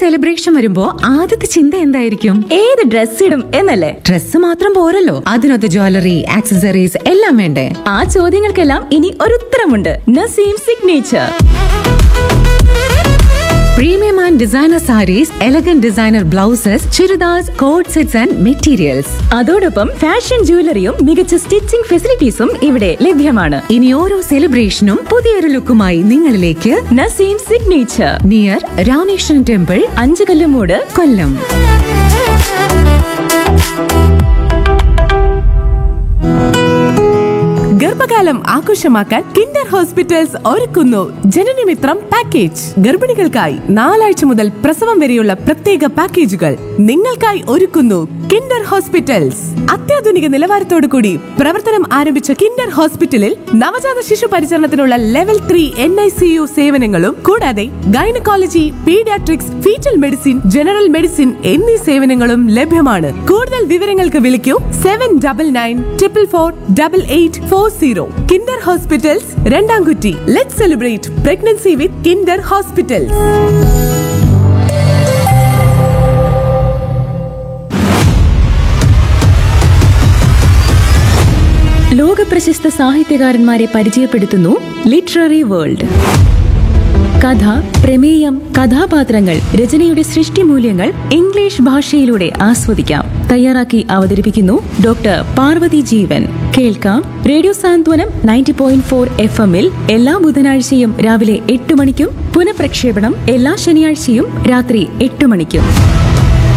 celebration വരുമ്പോ ആദ്യത്തെ ചിന്ത എന്തായിരിക്കും ഏത് ഡ്രസ് ഇടും എന്നല്ലേ ഡ്രസ്സ് മാത്രം പോരല്ലോ അതിനൊത്ത് ജ്വല്ലറി ആക്സസറീസ് എല്ലാം വേണ്ടേ ആ ചോദ്യങ്ങൾക്കെല്ലാം ഇനി ഒരു ഉത്തരമുണ്ട് Naseem signature premium and designer sarees elegant designer blouses churidars coord sets and materials അതോടൊപ്പം ഫാഷൻ ജ്വല്ലറിയും മികച്ച സ്റ്റിച്ചിംഗ് ഫെസിലിറ്റീസും ഇവിടെ ലഭ്യമാണ് ഇനി ഓരോ സെലിബ്രേഷനും പുതിയൊരു ലുക്കുമായി നിങ്ങളിലേക്ക് Naseem signature near Rameshwaran temple അഞ്ചു കല്ലുമൂട് കൊല്ലം ഗർഭകാലം ആഘോഷമാക്കാൻ കിൻഡർ ഹോസ്പിറ്റൽസ് ഒരുക്കുന്നു ജനനമിത്രം പാക്കേജ് ഗർഭിണികൾക്കായി നാലാഴ്ച മുതൽ പ്രസവം വരെയുള്ള പ്രത്യേക പാക്കേജുകൾ നിങ്ങൾക്കായി ഒരുക്കുന്നു കിൻഡർ ഹോസ്പിറ്റൽസ് അത്യാധുനിക നിലവാരത്തോടു കൂടി പ്രവർത്തനം ആരംഭിച്ച കിൻഡർ ഹോസ്പിറ്റലിൽ നവജാത ശിശു പരിചരണത്തിനുള്ള level three N I C U സേവനങ്ങളും കൂടാതെ gynaecology paediatrics fetal medicine general medicine എന്നീ സേവനങ്ങളും ലഭ്യമാണ് കൂടുതൽ വിവരങ്ങൾക്ക് വിളിക്കൂ seven double nine triple four double eight four zero Kinder hospitals Randamkutty let celebrate pregnancy with Kinder hospitals ലോക പ്രശസ്ത സാഹിത്യകാരന്മാരെ പരിചയപ്പെടുത്തുന്നു ലിറ്റററി വേൾഡ് കഥ പ്രമേയം കഥാപാത്രങ്ങൾ രചനയുടെ സൃഷ്ടി മൂല്യങ്ങൾ ഇംഗ്ലീഷ് ഭാഷയിലൂടെ ആസ്വദിക്കാം തയ്യാറാക്കി അവതരിപ്പിക്കുന്നു ഡോക്ടർ പാർവതി ജീവൻ കേൾക്കാം radio Santhwanam ninety point four F എമ്മിൽ എല്ലാ ബുധനാഴ്ചയും രാവിലെ എട്ട് മണിക്കും പുനഃപ്രക്ഷേപണം എല്ലാ ശനിയാഴ്ചയും രാത്രി എട്ട് മണിക്കും